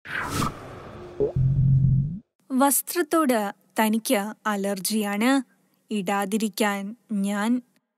വസ്ത്രത്തോട് തനിക്ക് അലർജിയാണ് ഇടാതിരിക്കാൻ ഞാൻ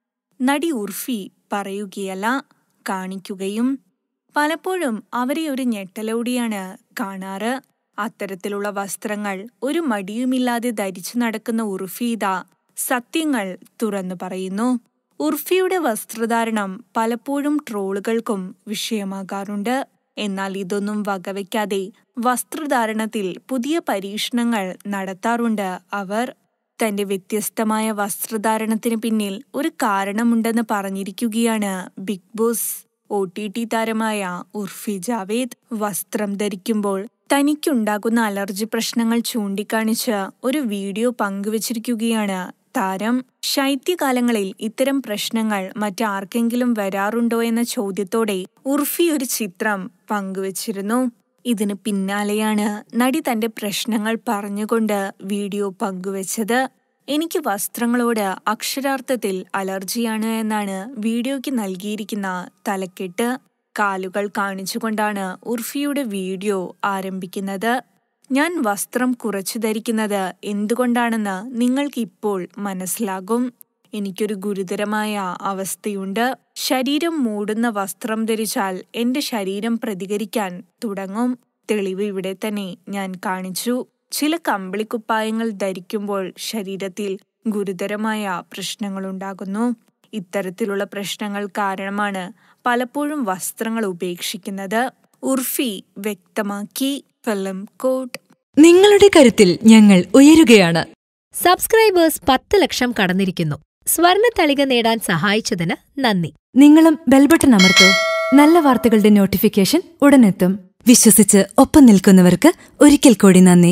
നടി ഉർഫി പറയുകയല്ല കാണിക്കുകയും പലപ്പോഴും അവരെ ഒരു ഞെട്ടലോടെയാണ് കാണാറ് അത്തരത്തിലുള്ള വസ്ത്രങ്ങൾ ഒരു മടിയുമില്ലാതെ ധരിച്ചു നടക്കുന്ന ഉർഫീദ സത്യങ്ങൾ തുറന്നു പറയുന്നു ഉർഫിയുടെ വസ്ത്രധാരണം പലപ്പോഴും ട്രോളുകൾക്കും വിഷയമാകാറുണ്ട് എന്നാൽ ഇതൊന്നും വകവയ്ക്കാതെ വസ്ത്രധാരണത്തിൽ പുതിയ പരീക്ഷണങ്ങൾ നടത്താറുണ്ട് അവർ തന്റെ വ്യത്യസ്തമായ വസ്ത്രധാരണത്തിന് പിന്നിൽ ഒരു കാരണമുണ്ടെന്ന് പറഞ്ഞിരിക്കുകയാണ് Bigg Boss O T T താരമായ ഉർഫി ജാവേദ് വസ്ത്രം ധരിക്കുമ്പോൾ തനിക്കുണ്ടാകുന്ന അലർജി പ്രശ്നങ്ങൾ ചൂണ്ടിക്കാണിച്ച് ഒരു വീഡിയോ പങ്കുവച്ചിരിക്കുകയാണ് താരം ശൈത്യകാലങ്ങളിൽ ഇത്തരം പ്രശ്നങ്ങൾ മറ്റാർക്കെങ്കിലും വരാറുണ്ടോ എന്ന ചോദ്യത്തോടെ ഉർഫി ഒരു ചിത്രം പങ്കുവച്ചിരുന്നു ഇതിന് പിന്നാലെയാണ് നടി തന്റെ പ്രശ്നങ്ങൾ പറഞ്ഞുകൊണ്ട് വീഡിയോ പങ്കുവച്ചത് എനിക്ക് വസ്ത്രങ്ങളോട് അക്ഷരാർത്ഥത്തിൽ അലർജിയാണ് എന്നാണ് വീഡിയോയ്ക്ക് നൽകിയിരിക്കുന്ന തലക്കെട്ട് കാലുകൾ കാണിച്ചുകൊണ്ടാണ് ഉർഫിയുടെ വീഡിയോ ആരംഭിക്കുന്നത് ഞാൻ വസ്ത്രം കുറച്ചു ധരിക്കുന്നത് എന്തുകൊണ്ടാണെന്ന് നിങ്ങൾക്ക് ഇപ്പോൾ മനസ്സിലാകും എനിക്കൊരു ഗുരുതരമായ അവസ്ഥയുണ്ട് ശരീരം മൂടുന്ന വസ്ത്രം ധരിച്ചാൽ എന്റെ ശരീരം പ്രതികരിക്കാൻ തുടങ്ങും തെളിവ് ഇവിടെ തന്നെ ഞാൻ കാണിച്ചു ചില കമ്പിളിക്കുപ്പായങ്ങൾ ധരിക്കുമ്പോൾ ശരീരത്തിൽ ഗുരുതരമായ പ്രശ്നങ്ങളുണ്ടാകുന്നു ഇത്തരത്തിലുള്ള പ്രശ്നങ്ങൾ കാരണമാണ് പലപ്പോഴും വസ്ത്രങ്ങൾ ഉപേക്ഷിക്കുന്നത് ഉർഫി വ്യക്തമാക്കി ഫിലിം കോട്ട് നിങ്ങളുടെ കരുത്തിൽ ഞങ്ങൾ ഉയരുകയാണ് സബ്സ്ക്രൈബേഴ്സ് പത്ത് ലക്ഷം കടന്നിരിക്കുന്നു സ്വർണ തളിക നേടാൻ സഹായിച്ചതിന് നന്ദി നിങ്ങളും ബെൽബട്ടൺ അമർത്തോ നല്ല വാർത്തകളുടെ നോട്ടിഫിക്കേഷൻ ഉടനെത്തും വിശ്വസിച്ച് ഒപ്പം നിൽക്കുന്നവർക്ക് ഒരിക്കൽ കൂടി നന്ദി